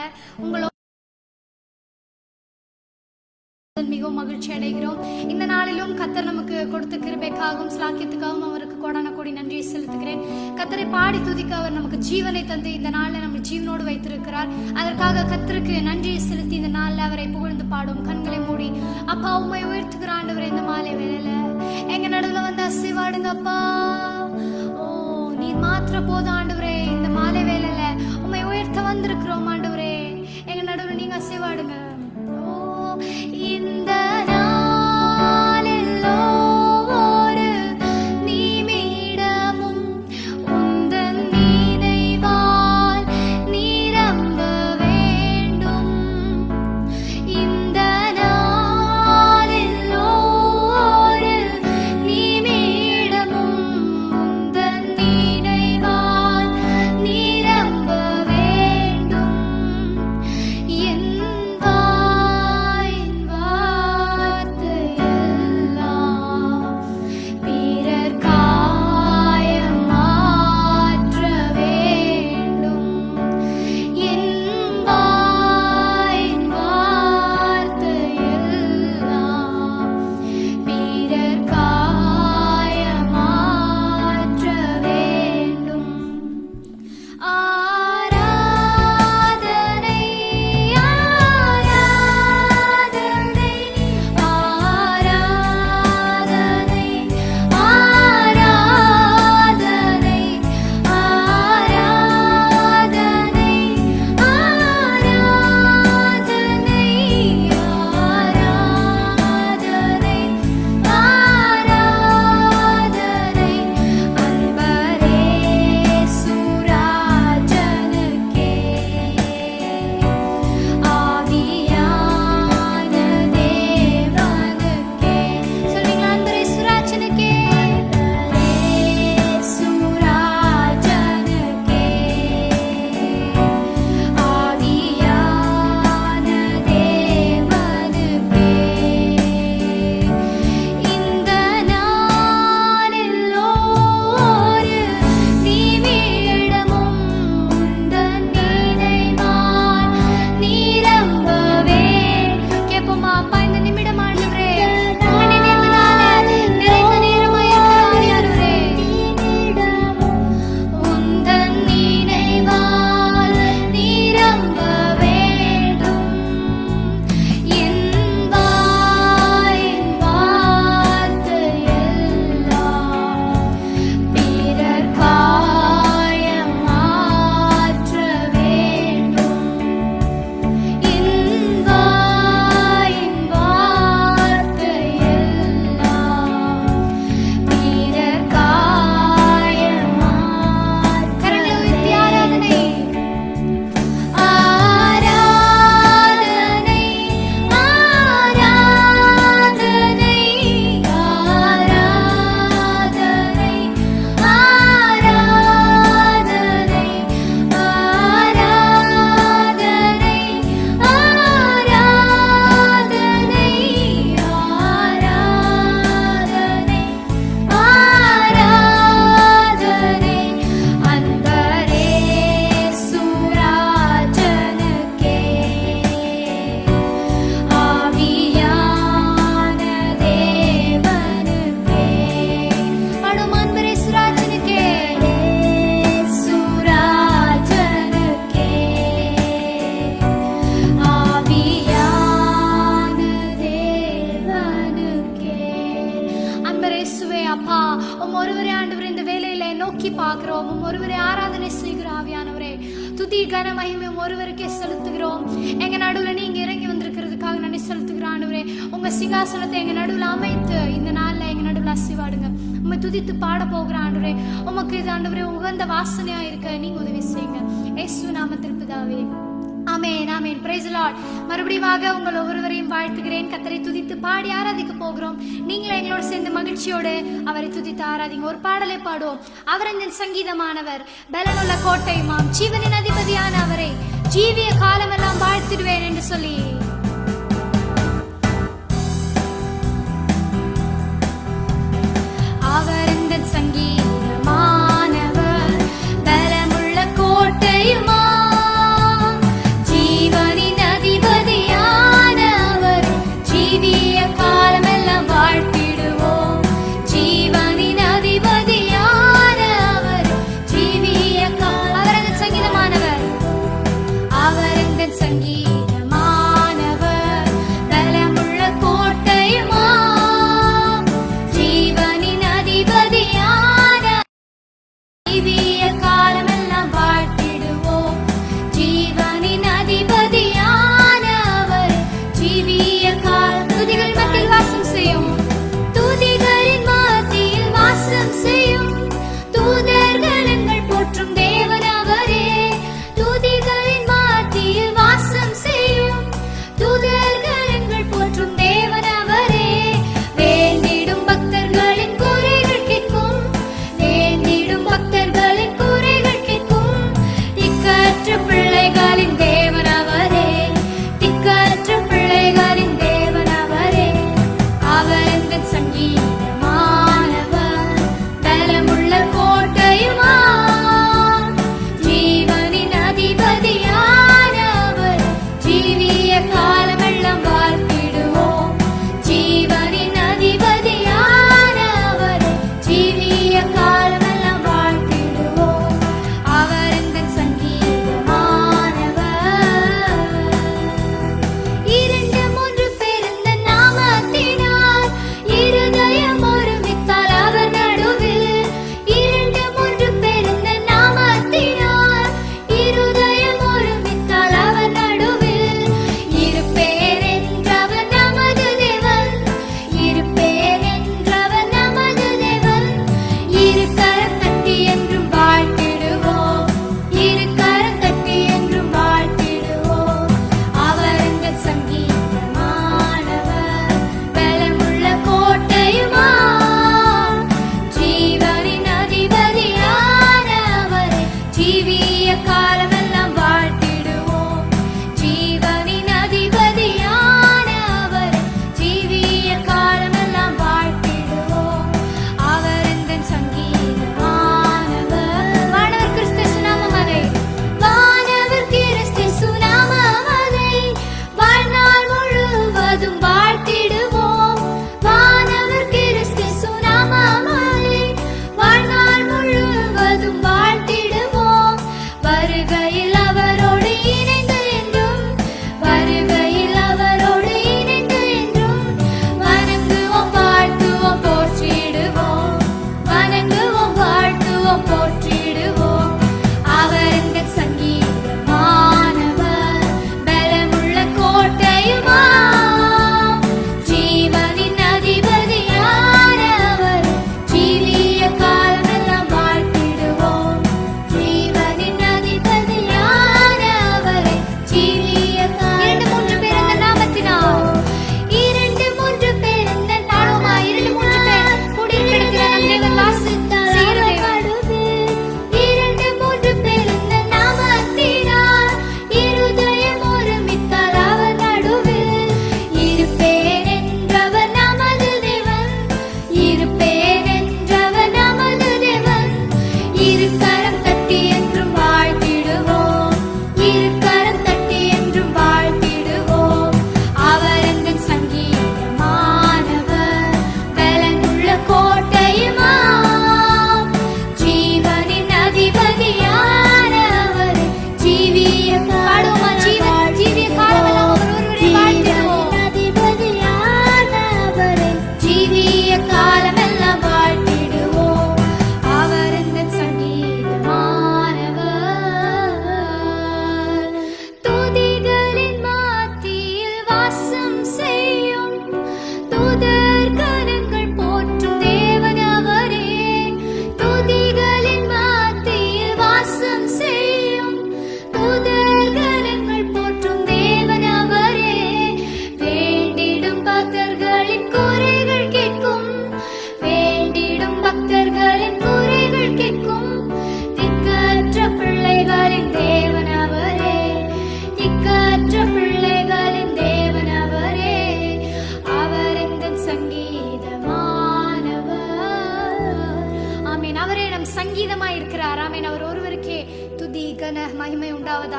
உங்களோட மிகவும் மகிழ்ச்சி அடைகிறோம் இந்த நாளிலும் கத்தர் நமக்கு கொடுத்த கிருபைக்காகவும் ஸ்லாக்கியத்துக்காகவும் அவருக்கு கோடான கோடி நன்றியை செலுத்துகிறேன் கத்தரை பாடி துதிக்க அவர் நமக்கு ஜீவனை தந்து இந்த நாளில் நம்ம ஜீவனோடு வைத்திருக்கிறார் அதற்காக கத்தருக்கு நன்றியை செலுத்தி இந்த நாளில் அவரை புகழ்ந்து பாடும் கண்களை மூடி அப்பா உண்மை உயர்த்துகிற ஆண்டவரை இந்த மாலை வேலையில எங்க நடுவில் வந்து அசைவாடுங்க அப்பா ஓ நீர் மாத்திர போதும் ஆண்டவரே இந்த மாலை வேலையில உண்மை உயர்த்த வந்திருக்கிறோம் ஆண்டவரே எங்க நடுவில் நீங்க அசைவாடுங்க ஓ இந்த நாளில் ஒவ்வொரு நிமிடமும் உந்தன் நினைவால் நிரம்ப வேண்டும் இந்த நாளில் ஒவ்வொரு நிமிடமும் உந்தன் நினைவால் நிரம்ப வேண்டும் என் வாயின் வார்த்தையெல்லாம் பிறர் காயம் மாற்ற வேண்டும் என் வாயின் வார்த்தையெல்லாம் பிறர் காயம் மாற்ற வேண்டும் ஆராதனை ஆராதனை ஆராதனை ஆராதனை ஆராதனை ஆராதனை ஆராதனை ஆராதனை அன்பரே சுராஜனுக்கே ஆவியான தேவனுக்கே சொல்றீங்களா அன்பரே சுராஜனுக்கே சுராஜனுக்கே ஆவியான தேவனுக்கே இந்த நாளில் ஒரு நிமிடமும் உந்தன் நினைவால் நிரம்பவே கேட்போமா அப்பா இந்த நிமிடம் ஆண்டவரே உங்க நினைவுனால நிறைந்த நேரமாய் இருக்கிற ஆவியானவரே உந்தன் நினைவால் நிரம்ப வேண்டும் என் வாயின் வார்த்தையெல்லாம் பிறர் காயம் மாற்ற வேண்டும் என் வாயின் வார்த்தையெல்லாம் பிறர் காயம் மாற்ற கரங்களை உயர்த்தி ஆராதனை ஆராதனை ஆராதனை ஆராதனை ஆராதனை ஆராதனை ஆராதனை ஆராதனை ஆராதனை அன்பரே சுராஜனுக்கே ஆவியான தேவனுக்கே பாடும் அன்பரே சுராஜனுக்கே சுராஜனுக்கே ஆவியான தேவனுக்கே அன்பரேசுவே அப்பா உம் ஒருவரே ஆண்டவரே இந்த வேலையில நோக்கி பார்க்கிறோம் உம் ஒருவரே ஆராதனை செய்கிற ஆவியானவரே துதி கன மகிமை உம் ஒருவருக்கே செலுத்துகிறோம் எங்க நடுவுல நீங்க இறங்கி வந்திருக்கிறதுக்காக நன்றி செலுத்துகிற ஆண்டவரே உங்க சிங்காசனத்தை எங்க நடுவுல அமைத்து இந்த நாள்ல எங்க நடுவுல அசிவாடுங்க உம்மை துதித்து பாட போகிற ஆண்டவரே உமக்கு இது ஆண்டவரே உகந்த வாசனையா இருக்க நீங்க உதவி செய்யுங்க இயேசு நாமத்தில் பிதாவே ஆமென் ஆமென் பிரைஸ் லார்ட் மறுபடியும் உங்கள் ஒவ்வொருவரையும் வாழ்த்துகிறேன் கத்தரை துதித்து பாடி ஆராதிக்க போகிறோம் நீங்களும் எங்களோட சேர்ந்து மகிழ்ச்சியோடு அவரை துதித்து ஆராதிங்க ஒரு பாடலை பாடுவோம் அவரஞ்சன் சங்கீதமானவர் பலனுள்ள கோட்டையுமாம் ஜீவனின் அதிபதியான அவரை ஜீவிய காலமெல்லாம் வாழ்த்திடுவேன் என்று சொல்லி அவரந்தன் சங்கீதமானவர் பலமுள்ள கோட்டையுமா ஜீ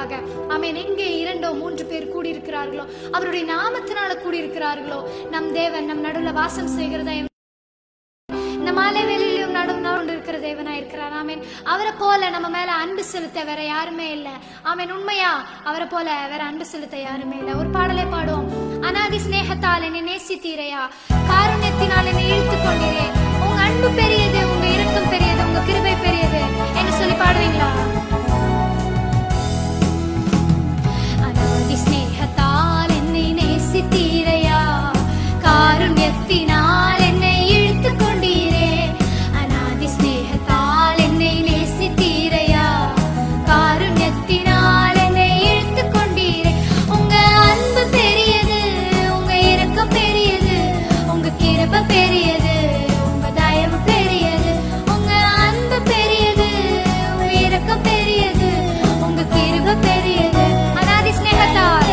செய்வீராக ஆமென் எங்கே இரண்டோ மூன்று பேர் கூடியிருக்கிறார்களோ அவருடைய நாமத்தினால கூடியிருக்கிறார்களோ நம் தேவன் நம் நடுவுல வாசம் செய்கிறதா இந்த மாலை வேலையிலும் நடு நடு இருக்கிற தேவனா இருக்கிறார் ஆமேன் அவரை போல நம்ம மேல அன்பு செலுத்த வேற யாருமே இல்ல ஆமேன் உண்மையா அவரை போல வேற அன்பு செலுத்த யாருமே இல்ல ஒரு பாடலை பாடுவோம் அனாதி சிநேகத்தால் என்னை நேசித்தீரையா காருண்யத்தினால் என்னை இழுத்து கொண்டீரே உங்க அன்பு பெரியது உங்க இரக்கம் பெரியது உங்க கிருபை பெரியது என்று சொல்லி பாடுவீங்களா அனாதி சிநேகத்தால் என்னை நேசித்தீரையா காருண்யத்தினால் என்னை இழுத்து கொண்டீரே அனாதி சிநேகத்தால் என்னை நேசித்தீரையா காருண்யத்தினால் என்னை இழுத்து கொண்டீரே உங்க அன்பு பெரியது உங்க இரக்கம் பெரியது உங்க கிருப பெரியது உங்க தயவு பெரியது உங்க அன்பு பெரியது உங்க இரக்கம் பெரியது உங்க கிருப பெரியது அனாதி சிநேகத்தால்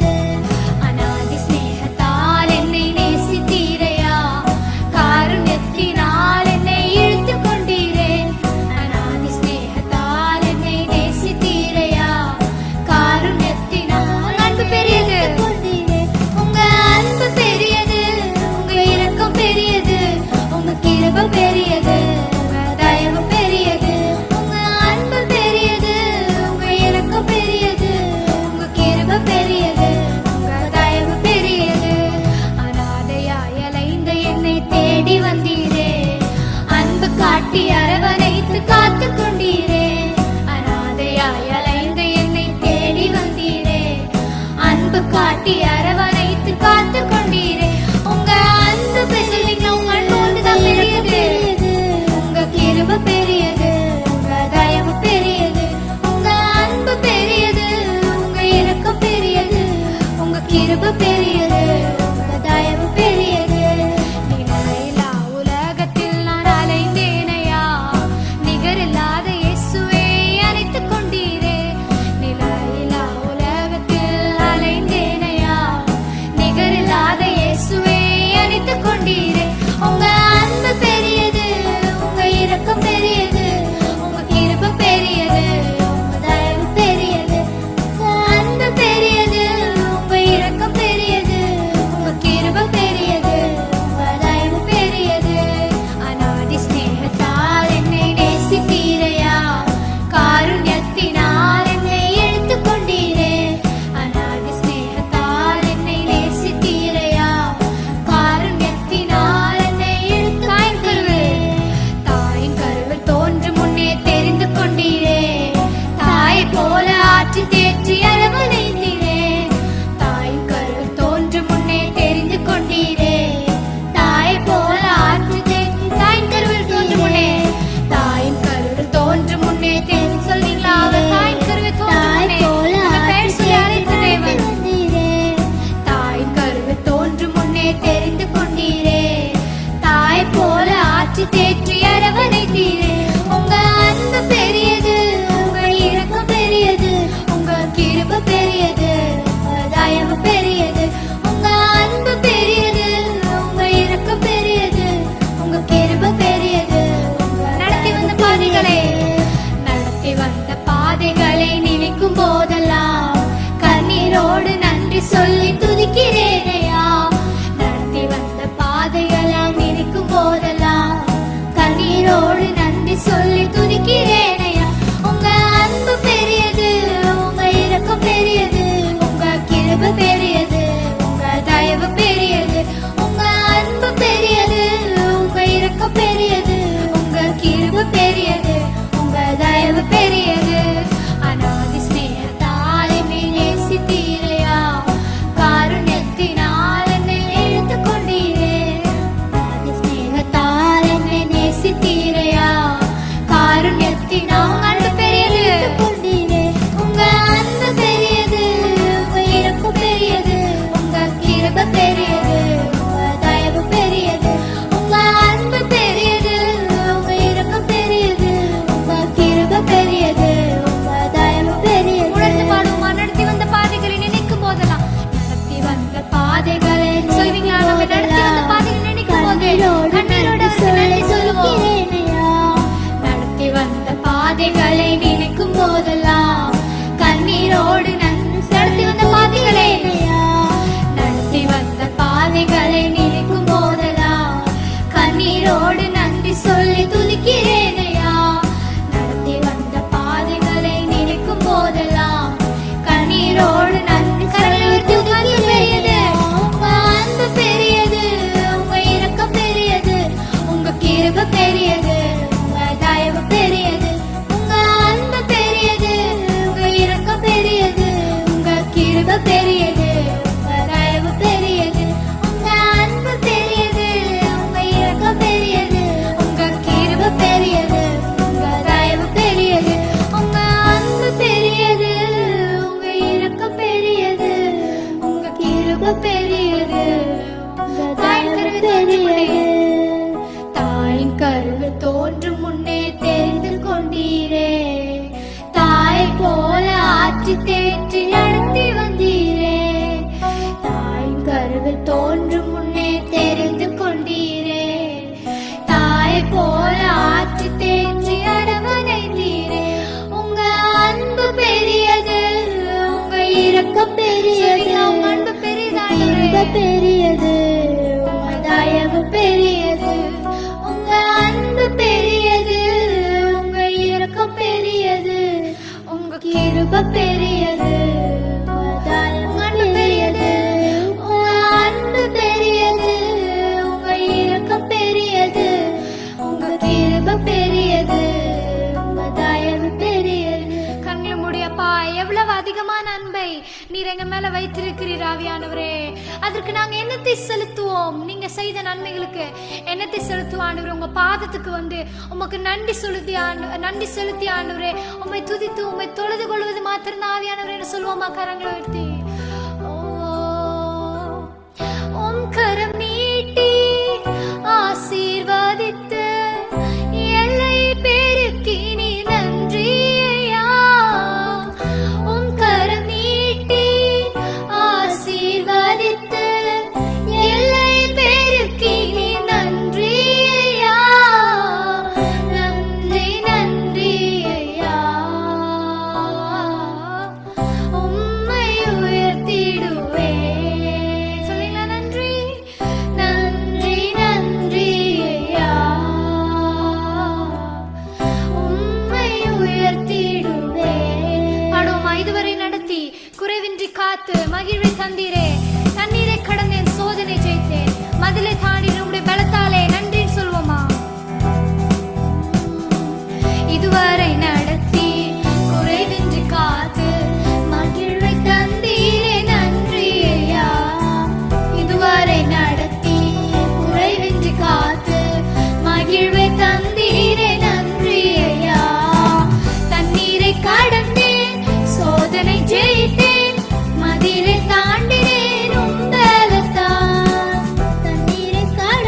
அனாதி சிநேகத்தால் என்னை நேசித்தீரையா காருண்யத்தினால் என்னை இழுத்து கொண்டீரே அனாதி சிநேகத்தால் என்னை நேசித்தீரையா காருண்யத்தினால் அன்பு பெரியது உங்க அன்பு பெரியது உங்க இரக்கம் பெரியது உங்க கிருப பெரியது உங்க தயவு பெரியது உங்க அன்பு பெரியது உங்க இரக்கம் பெரியது உங்க கிருப பெரியது உங்க தயவு பெரியது அனாதையாய் அலைந்த என்னை தேடி வந்தீரே அன்பு காட்டி அரவணைத்து காத்து கொண்டீரே அனாதையாய் அலைந்த என்னை தேடி வந்தீரே அன்பு காட்டி அரவணைத்து காத்து கொண்டீரே உங்க அன்பு பெரியது உங்க அன்பு ஒன்றுதான் பெரியது உங்க கிருப பெரியது உங்க தயவு பெரியது உங்க அன்பு பெரியது உங்க இரக்கம் பெரியது உங்க கிருப பெரியது உங்க தயவு பெரியது நிலையில்லா உலகத்தில் நான் அலைந்தேனையா நிகரில்லாத இயேசுவே அணைத்துக் கொண்டீரே நிலையில்லா உலகத்தில் அலைந்தேனையா நிகரில்லாத இயேசுவே அணைத்துக் கொண்டீரே உங்க அன்பு பெரியது உங்க இரக்கம் பெரியது உங்க கிருப பெரியது உங்க தயவு பெரியது உங்க அன்பு பெரியது உங்க இரக்கம் பெரியது உங்க கிருப பெரியது உங்க தயவு பெரியது அநாதி ஸ்நேகத்தால் என்னை நேசித்தீரையா காருண்யத்தினால் என்னை இழுத்துக் கொண்டீரே அநாதி ஸ்நேகத்தால் என்னை நேசித்தீரையா காருண்யத்தினால் என்னை இழுத்து தாயின் கருவில் தாயின் கருவில் தோன்றும் முன்னே தெரிந்து கொண்டீரே தாயை போல ஆற்றி தேற்றி அரவணைத்தீரே தாயின் கருவில் தோன்றும் முன்னே தெரிந்து கொண்டீரே தாயை போல ஆற்றி தேற்றி தாயின் கருவில் தோன்றும் முன்னே தாயின் கருவில் தோன்றும் முன்னே தெரிந்து சொல்வீங்களா அவர் தாயின் கருவில் தோன்றும் முன்னே உங்க பெயர் சொல்லி அழைத்த தேவன் தாய் கருவு தோன்றும் முன்னே தெரிந்து கொண்டீரே தாய் போல ஆட்சி தேற்றி அரவணைத்தீரே உங்க அன்பு பெரியது உங்க இரக்கம் பெரியது உங்க கிருப பெரியது உங்க தயவு பெரியது உங்க அன்பு பெரியது உங்க இரக்கம் பெரியது உங்க கிருப பெரியது உங்க நடத்தி வந்த பாதைகளை நடத்தி வந்த பாதைகளை நினைக்கும் போதெல்லாம் கண்ணீரோடு நன்றி சொல்லி துதிக்கிறேனையா நடத்தி வந்த பாதையெல்லாம் நினைக்கும் போதெல்லாம் கண்ணீரோடு நன்றி சொல்லி துதிக்கிறேனையா உங்க அன்பு பெரியது உங்க இரக்கம் பெரியது உங்க கிருப பெரியது உங்க தயவு பெரியது உங்க அன்பு பெரியது உங்க இரக்கம் பெரியது உங்க கிருப பெரியது உங்க தயவு பெரியது அநாதி ஸ்நேகத்தால் என்னை நேசித்தீரையா காருண்யத்தினால் என்னை இழுத்துக் கொண்டீரே அநாதி ஸ்நேகத்தால் என்னை நேசித்தீரையா காருண்யத்தினால் அன்பு பெரியது உங்க அன்பு பெரியது உங்க இரக்கம் பெரியது உங்க கிருப பெரியது உங்க தயவு பெரியது உங்க அன்பு பெரியது உங்க இரக்கம் பெரியது உங்க கிருப பெரியது உங்க தயவு பெரியது உணர்ந்து பாடுமா நடத்தி வந்த பாதைகளை நினைக்கும் போதெல்லாம் நடத்தி வந்த பாதைகளை சொல்வீங்களா நம்ம நடத்தி வந்த பாதைகளை நினைக்கும் போது கண்ணீரோட அவருக்கு நன்றி சொல்லுவோம் நடத்தி வந்த பாதைகளை நினைக்கும் போதெல்லாம் கண்ணீரோடு கிருப பெரியது உங்க தயவு பெரியது உங்க அன்பு பெரியது உங்க இரக்கம் பெரியது உங்க கிருப பெரியது உங்க தயவு பெரியது உங்க அன்பு பெரியது உங்க இரக்கம் பெரியது உங்க கிருப பெரியது உங்க தயவு பெரியது தாயின் கருவு தோன்றும் முன்னே தெரிந்து கொண்டீரே தாய் போல ஆட்சி தேற்றி நடத்தி வந்தீரே தாயின் கருவில் தோன்றும் முன்னே தெரிந்து கொண்டீரே தாய் போல ஆட்சி தேற்றி அடவணைந்தீரே உங்க அன்பு பெரியது உங்க இரக்கம் பெரியது உங்க அன்பு பெரியது பெரியது உங்க தயவு பெரியது உங்க அன்பு பெரியது உங்க இரக்கம் பெரியது உங்க கிருப பெரியது உங்க தயவு பெரியது உங்க அன்பு பெரியது உங்க இரக்கம் பெரியது உங்க கிருப பெரியது உங்க தயவு பெரியது கண்ணில் முடியப்பா எவ்வளவு அதிகமான அன்பை நீர் எங்க மேல வைத்திருக்கிறீர் ஆவியானவரே அதற்கு நாங்க என்னத்தை செலுத்துவோம் நீங்க செய்த நன்மைகளுக்கு என்னத்தை செலுத்துவோம் ஆண்டவரே உங்க பாதத்துக்கு வந்து உமக்கு நன்றி செலுத்தி ஆண்டு நன்றி செலுத்தி ஆண்டவரே உம்மை துதித்து உம்மை தொழுது கொள்வது மாத்திரம் ஆவியானவரே சொல்லுவோமா கரங்களை உயர்த்தி ஓ உம் கரம் நீட்டி ஆசீர்வதித்து எல்லை பெருக்கி நீ நன்றி ஐயா உம் கரம் நீட்டி ஆசீர்வதித்து எல்லை பெருக்கி நீ நன்றி ஐயா நன்றி நன்றி ஐயா உம்மை உயர்த்திடுவே சொல்லுங்களா நன்றி நன்றி நன்றி ஐயா உம்மை உயர்த்திடுவே பாடுவோமா இதுவரை நடத்தி குறைவின்றி காத்து மகிழ்வை தந்தீரே தண்ணீரை கடந்தேன் சோதனை ஜெயித்தேன் மதிலை தாண்டி நம்முடைய பலத்தாலே நன்றி சொல்வோமா இதுவரை நடத்தி குறைவின்றி காத்து மகிழ்வை தந்தீரே நன்றி ஐயா இதுவரை நடத்தி குறைவின்றி காத்து மகிழ்வை தந்தீரே நன்றி ஐயா தண்ணீரை கடந்தேன் சோதனை ஜெயித்தேன் மதிலை தாண்டினேன் உந்தலத்தான் தண்ணீரை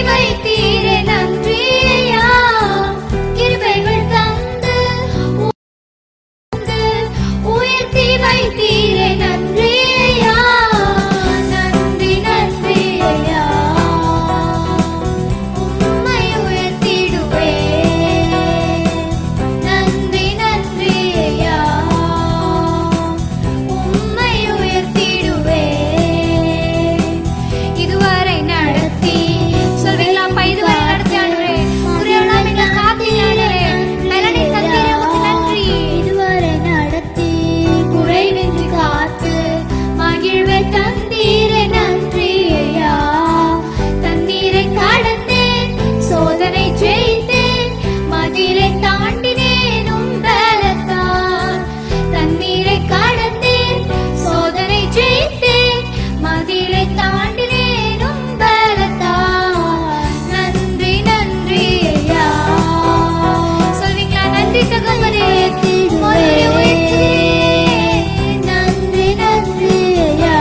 வைத்தீரே நன்றி ஐயா கிருபைகள் தந்து உயர்த்தி வைத்தீரே நன்றி ஐயா நன்றி நன்றி ஐயா உம்மை உயர்த்திடுவே நன்றி நன்றி ஐயா உம்மை உயர்த்திடுவே இதுவரை நடத்தி சொல்வீங்களா அப்பா இதுவரை நடத்தி ஆண்டவரே புரியலாம் எங்களை காத்தீங்க ஆண்டவரே மெலடி தந்தீரே உமக்கு நன்றி இதுவரை நடத்தி குறைவின்றி காத்து மகிழ்வை தந்தீரே நன்றி ஐயா தண்ணீரை கடந்தேன் சோதனை ஜெயித்தேன் மதிலை தாண்டினேன் உம்பலத்தான் தண்ணீரை கடந்தேன் சோதனை ஜெயித்தேன் மதிலை தாண்டினேன் உம்பலத்தான் நன்றி நன்றி ஐயா சொல்வீங்களா நன்றி தகவலே உம்முடைய உயர்த்துவேன். நன்றி நன்றி ஐயா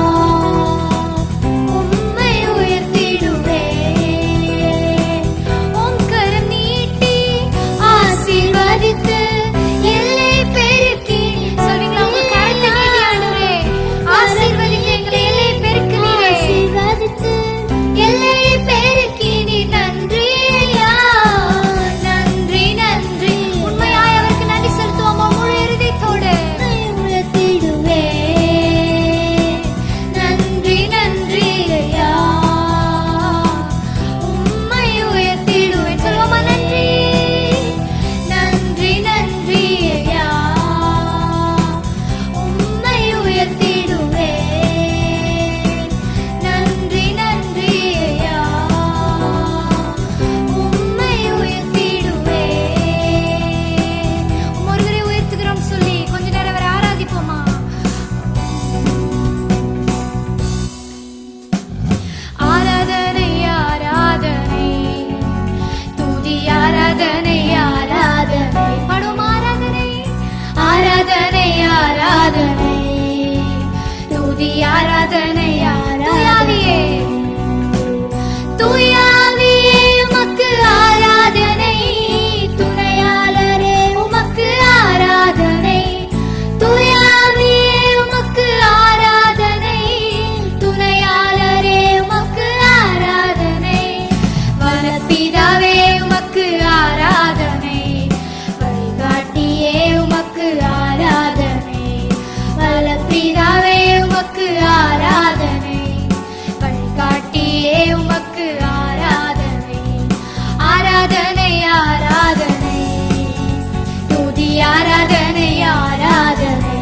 உம்மை உயர்த்திடுவேன் உம் கரம் நீட்டி ஆசீர்வதித்து எல்லை பெருக்கி சொல்வீங்களா உங்க கரத்தை நீட்டி ஆண்டவரே ஆசீர்வதித்து எங்களை எல்லை பெருக்குனீரே ஆசீர்வதித்து எல்லை பெருக்கி நீ நன்றி ஐயா நன்றி நன்றி உண்மையாய் அவருக்கு நன்றி செலுத்துவோமா முழு இருதயத்தோடு உயர்த்திடுவே நன்றி நன்றி ஐயா உம்மை உயர்த்திடுவேன் சொல்லுவோமா நன்றி நன்றி நன்றி ஐயா உம்மை உயர்த்திடுவேன் நன்றி நன்றி ஐயா உம்மை உயர்த்திடுவேன் ஒருவரை உயர்த்துகிறோம் சொல்லி கொஞ்ச நேரம் வரை ஆராதிப்போமா ஆராதனை ஆராதனை துதி ஆராதனை ஆராதனை படும் ஆராதனை ஆராதனை ஆராதனை துதி ஆராதனை ஆராதியே தூயாவியே உமக்கு ஆராதனை துணையாளரே உமக்கு ஆராதனை தூயாவியே உமக்கு ஆராதனை துணையாளரே உமக்கு ஆராதனை வனப்பிதாவே உமக்கு ஆராதனை வழிகாட்டியே உமக்கு ஆராதனை வலப்பிதாவே உமக்கு ஆராதனை வழிகாட்டியே உமக்கு ஆராதனை ஆராதனை ஆராதனை துதி ஆராதனை ஆராதனை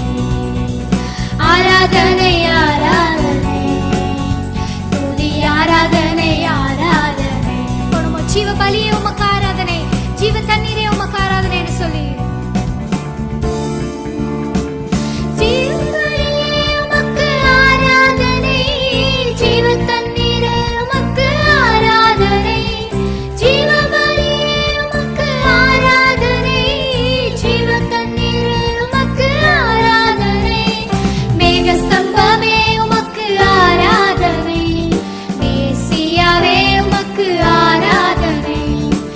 ஆராதனை ஆராதனை துதி ஆராதனை ஆராதனை கொடுமோ ஜீவ பலியே உமக்கு ஆராதனை ஜீவ தண்ணீரே உமக்கு ஆராதனைன்னு சொல்லி ஜீவபலியே உமக்கு ஆராதனை ஜீவ தண்ணீரே உமக்கு ஆராதனை ஜீவபலியே உமக்கு ஆராதனை ஜீவ தண்ணீரே உமக்கு ஆராதனை மேகஸ்தம்பமே உமக்கு ஆராதனை மேசியாவே உமக்கு ஆராதனை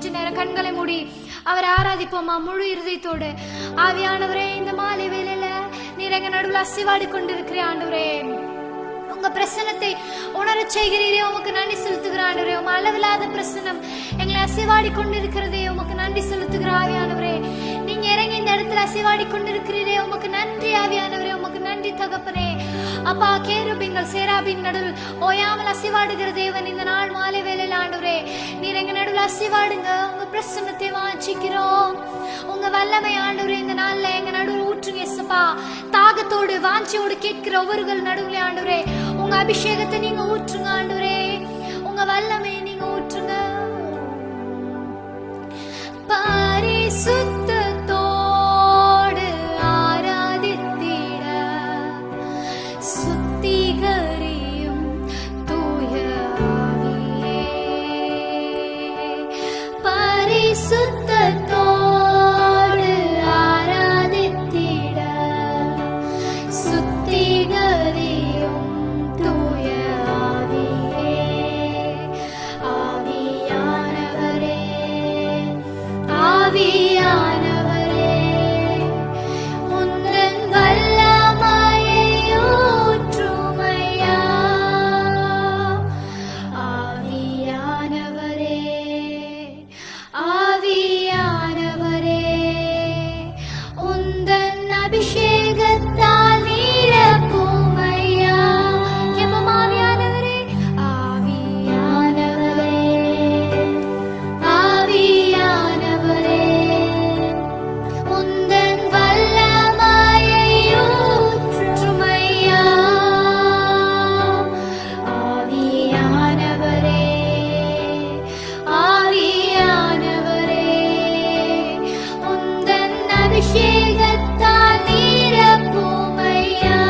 கொஞ்ச நேரம் கண்களை மூடி அவர் ஆராதிப்போமா முழு இருதயத்தோடு ஆவியானவரே இந்த மாலை வேளையில நீர் எங்க நடுவில் அசிவாடி கொண்டிருக்கிற ஆண்டவரே உங்க பிரசனத்தை உணரச் செய்கிறீரே உமக்கு நன்றி செலுத்துகிற ஆண்டவரே உங்க அளவில்லாத பிரசனம் எங்களை அசைவாடி கொண்டிருக்கிறதே உமக்கு நன்றி செலுத்துகிற ஆவியானவரே நீங்க இறங்கி இந்த இடத்துல அசைவாடி கொண்டிருக்கிறீரே உமக்கு நன்றி ஆவியானவரே உமக்கு நன்றி தகப்பனே அப்பா கேருபிங்கள் சேராபின் நடுவில் ஓயாமல் அசைவாடுகிற தேவன் இந்த நாள் மாலை வேளையில் ஆண்டவரே நீர் எங்க நடுவில் அசைவாடுங்க உங்க பிரசன்னத்தை வாஞ்சிக்கிறோம் உங்க வல்லமை ஆண்டவரே இந்த நாள்ல எங்க நடுவில் ஊற்றுங்க இயேசுப்பா தாகத்தோடு வாஞ்சியோடு கேட்கிற ஒவ்வொருகள் நடுவில் ஆண்டவரே உங்க அபிஷேகத்தை நீங்க ஊற்றுங்க ஆண்டவரே உங்க வல்லமை நீங்க ஊற்றுங்க பரிசுத்தத்தோடு ஆராதித்திட சுத்திகரியும் தூய ஆவியே. பரிசுத்தத்தோடு ஆராதித்திட சுத்திகரியும் தூய ஆவியே. ஆவியானவரே ஆவியானவரே உந்தன் வல்லமையை ஊற்றுமையா ஆவியானவரே ஆவியானவரே உந்தன் அபிஷேகத்தால் நீரப்புமையா எம்மம் ஆவியானவரே ஆவியானவரே ஆவியானவரே உந்தன் வல்லமையை ஊற்றுமையா ஆவியானவரே ஆவியானவரே உந்தன் அபிஷேகத்தால் நீரப்புமையா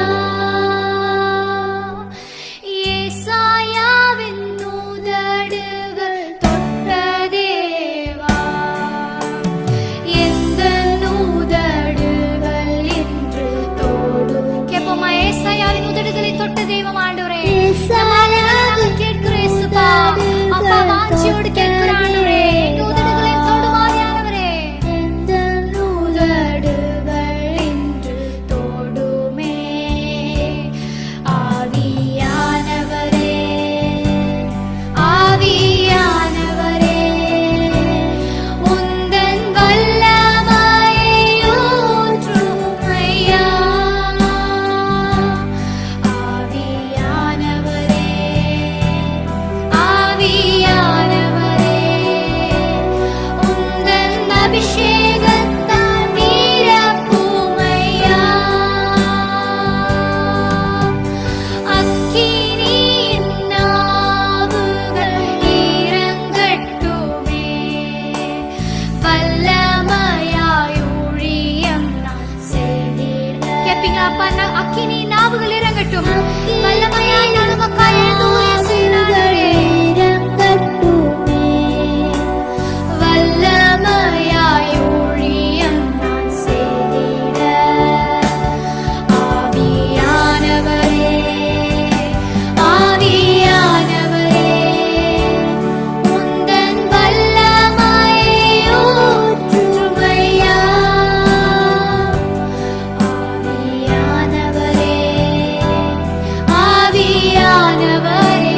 ஏசாயாவின் நூதடுகள் தொட்ட தேவா எந்த நூதடுகள் என்று தோடும் கேட்போமா ஏசாயாவின் உதடுகளை தொட்ட தெய்வம் ஆண்டவரே நாங்கள் கேட்கிறோம் இயேசுப்பா அப்பா வாஞ்சியோடு கேட்கிற ஆண்டவரே எங்க உதடுகளை தொடும் ஆவியானவரே எந்த நூதடுகள் என்று தோடுமே ஆவியானவரே ஆவியானவரே உந்தன் வல்லமையை ஊற்றுமையா ஆவியானவரே ஆவியானவரே உந்தன் அபிஷேகத்தால் நீரப்புமையா அக்கினியின் நாவுகள் இறங்கட்டுமே வல்லமையாய் ஊழியம் நான் செய்திட கேப்பீங்களா அப்பா நான் அக்கினி நாவுகள் இறங்கட்டும் வல்லமையாய் நான் உமக்காய் எழுந்து ஊழியம் செய்கிறாரே வல்லமையாய் ஊழியம் நான் செய்திட ஆவியானவரே ஆவியானவரே உந்தன் வல்லமையை ஊற்றுமையா ஆவியானவரே ஆவியானவரே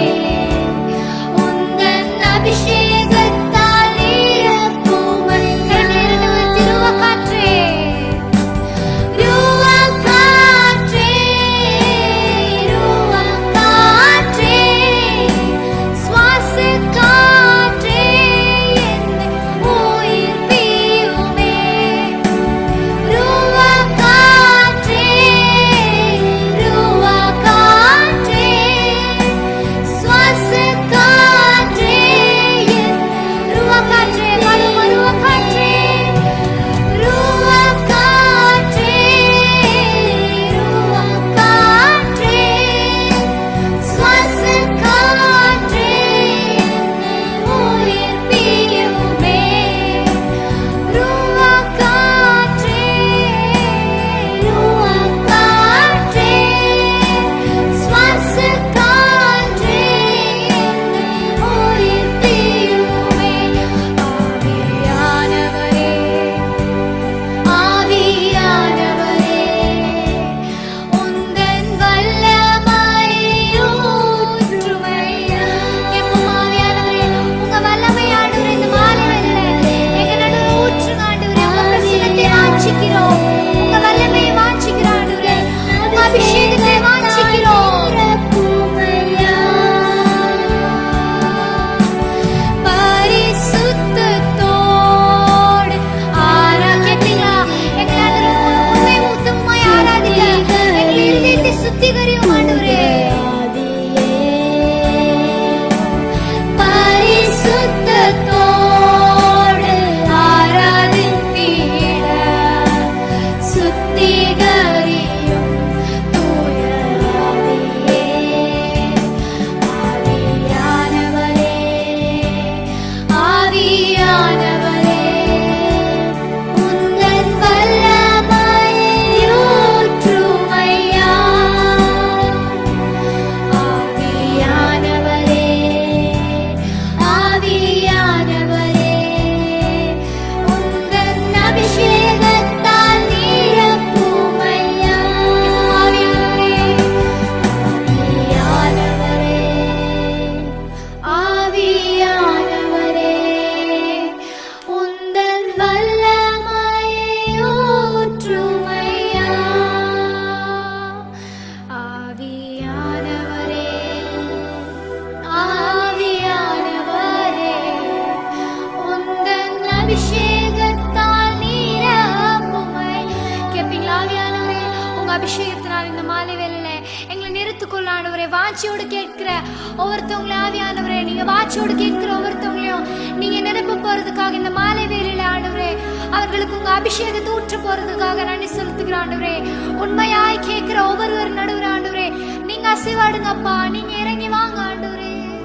உங்க அபிஷேகத்தினால் இந்த மாலை வேலையில எங்களை நிறுத்திக்கொள்ள ஆண்டவரே வாட்சியோடு கேட்கிற ஒவ்வொருத்தவங்களே ஆவியானவரே நீங்க வாட்சியோடு கேட்கிற ஒவ்வொருத்தவங்களையும் நீங்க நிரப்ப போறதுக்காக இந்த மாலை வேலையில ஆண்டவரே அவர்களுக்கு உங்க அபிஷேகத்தை ஊற்ற போறதுக்காக நன்றி செலுத்துகிற ஆண்டவரே உண்மையாய் கேட்கிற ஒவ்வொருவர் நடுவர் ஆண்டவரே நீங்க அசைவாடுங்கப்பா நீங்க இறங்கி வாங்க ஆண்டவரே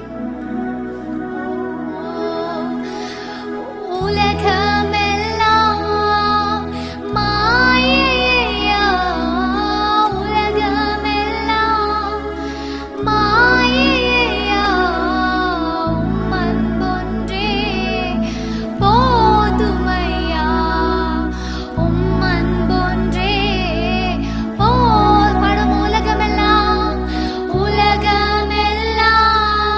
உலகமெல்லாம் மாயையா உலகமெல்லாம் மாயையா உம்மன்பொன்றே போதுமையா உம்மன்பொன்றே போ படம் உலகமெல்லாம் உலகமெல்லாம்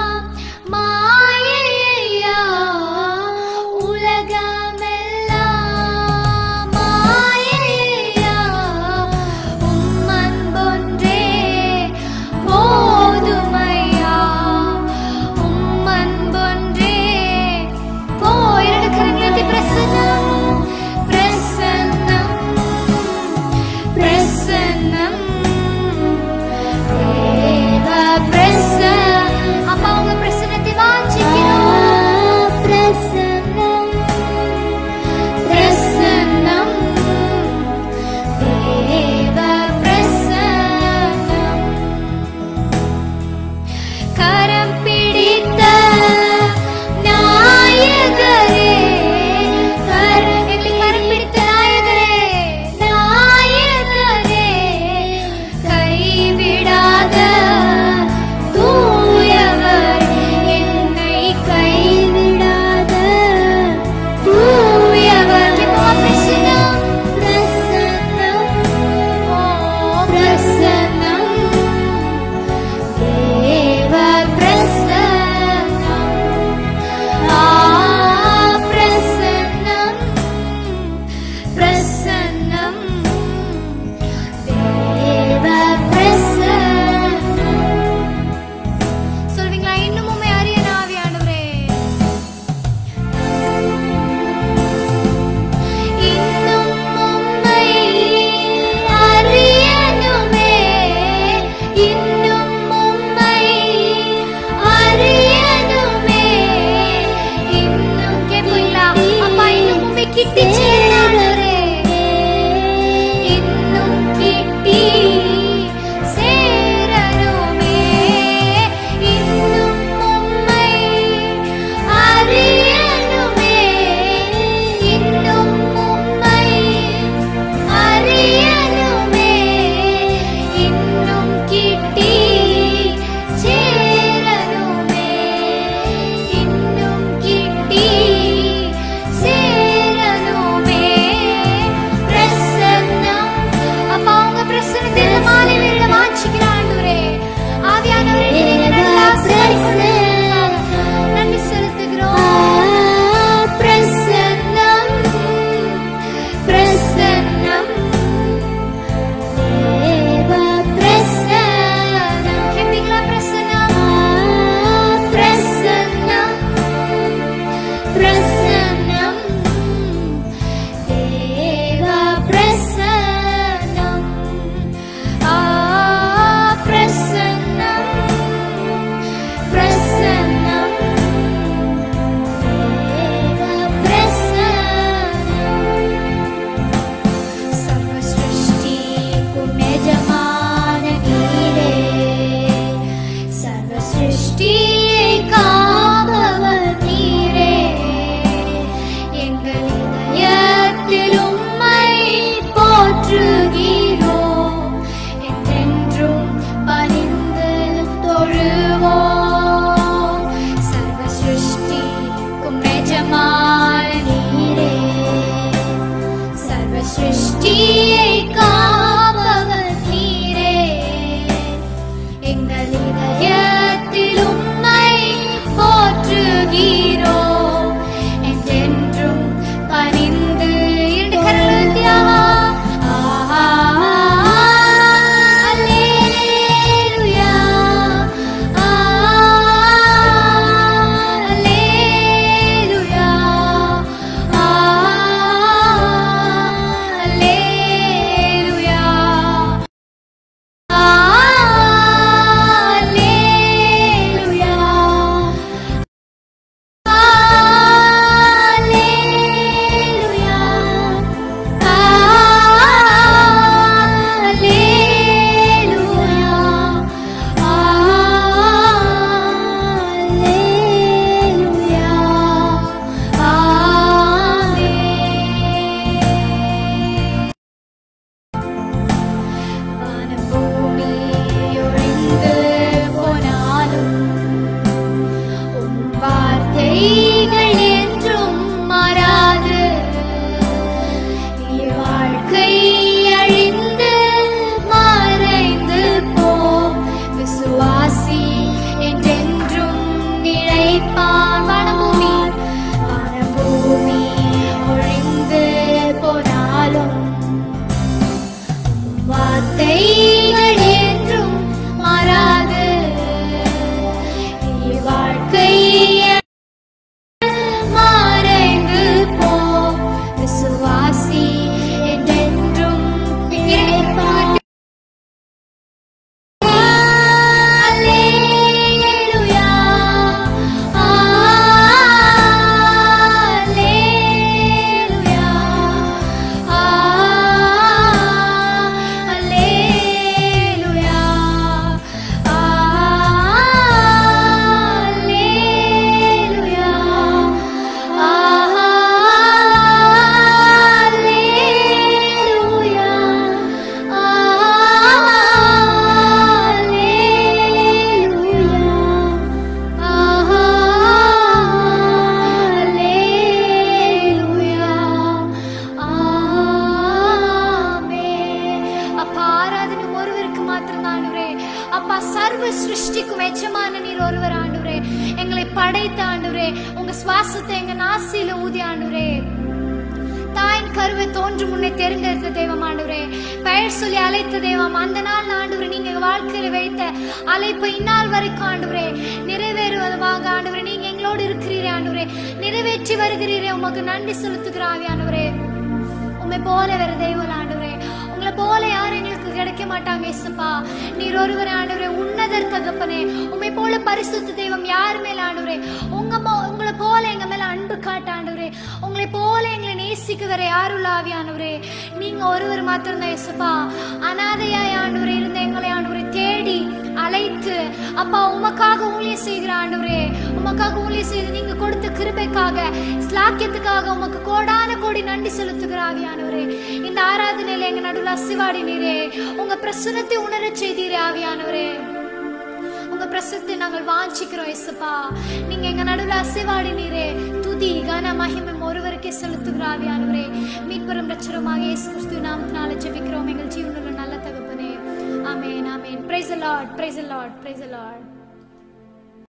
சர்வ சிருஷ்டிக்கும் எஜமான நீர் ஒருவர் ஆண்டவரே எங்களை படைத்த ஆண்டவரே உங்க சுவாசத்தை எங்க நாசியில ஊதி ஆண்டவரே தாயின் கருவை தோன்று முன்னே தெரிந்தெடுத்த தெய்வம் ஆண்டவரே பெயர் சொல்லி அழைத்த தெய்வம் அந்த நாள் ஆண்டவரே நீங்க எங்க வாழ்க்கையில வைத்த அழைப்பை இந்நாள் வரைக்கும் ஆண்டவரே நிறைவேறுவதாக ஆண்டவரே நீங்க எங்களோடு இருக்கிறீரே ஆண்டவரே நிறைவேற்றி வருகிறீரே உமக்கு நன்றி செலுத்துகிற ஆவியானவரே உண்மை போல வேற தெய்வம் ஆண்டவரே உங்களை போல யாரும் எங்களுக்கு கிடைக்க மாட்டாங்க இசப்பா நீர் ஒருவரே ஆண்டவரே உன்னதர் தகப்பனே உண்மை போல பரிசுத்த தெய்வம் யார் மேல ஆண்டவரே உங்க மோ- உங்களை போல எங்க மேல அன்பு காட்ட ஆண்டவரே உங்களை போல எங்களை நேசிக்க வேற யாரும் இல்ல ஆவியானவரே நீங்க ஒருவர் மாத்திரம்தான் இசப்பா அனாதையாய் ஆண்டவரே இருந்த எங்களை ஆண்டவரை தேடி அழைத்து அப்பா உமக்காக ஊழியம் செய்கிற ஆண்டவரே உமக்காக ஊழியம் செய்து நீங்க கொடுத்த கிருபைக்காக ஸ்லாக்கியத்துக்காக உமக்கு கோடான கோடி நன்றி செலுத்துகிற ஆவியானவரே இந்த ஆராதனையில எங்க நடுவில் அசிவாடி நீரே உங்க பிரசுரத்தை உணரச் செய்தீரே ஆவியானவரே உங்க பிரசத்தை நாங்கள் வாஞ்சிக்கிறோம் இயேசுப்பா நீங்க எங்க நடுவில் அசைவாடி நீரே துதி கன மகிமை ஒருவருக்கே செலுத்துகிற ஆவியானவரே மீட்பெரும் ரட்சரமாக இயேசு கிறிஸ்து நாமத்தினால ஜெபிக்கிறோம் எங்கள் ஜீவனுள்ள நல்ல தகப்பனே amen amen praise lord praise lord praise Lord